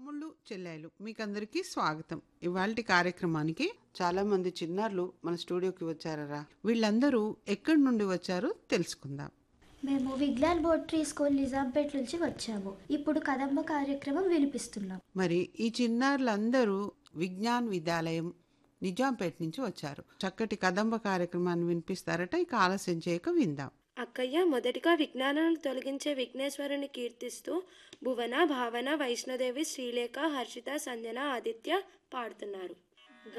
తమ్ముళ్ళు చెల్లెలు మీకందరికీ స్వాగతం ఇవాళ కార్యక్రమానికి చాలా మంది చిన్నారులు మన స్టూడియోకి వచ్చారరా వీళ్ళందరూ ఎక్కడి నుండి వచ్చారో తెలుసుకుందాం మేము విజ్ఞాన్ బోట్రీ స్కూల్ నిజాంపేట్ నుంచి వచ్చాము ఇప్పుడు కదంబ కార్యక్రమం వినిపిస్తున్నాం మరి ఈ చిన్నారులందరూ విజ్ఞాన్ విద్యాలయం నిజాంపేట నుంచి వచ్చారు చక్కటి కదంబ కార్యక్రమాన్ని వినిపిస్తారట ఇక ఆలస్యం చేయక విందాం అక్కయ్య మొదటిగా విజ్ఞానాలను తొలగించే విఘ్నేశ్వరుని కీర్తిస్తూ భువన భావన వైష్ణోదేవి శ్రీలేఖ హర్షిత సంజన ఆదిత్య పాడుతున్నారు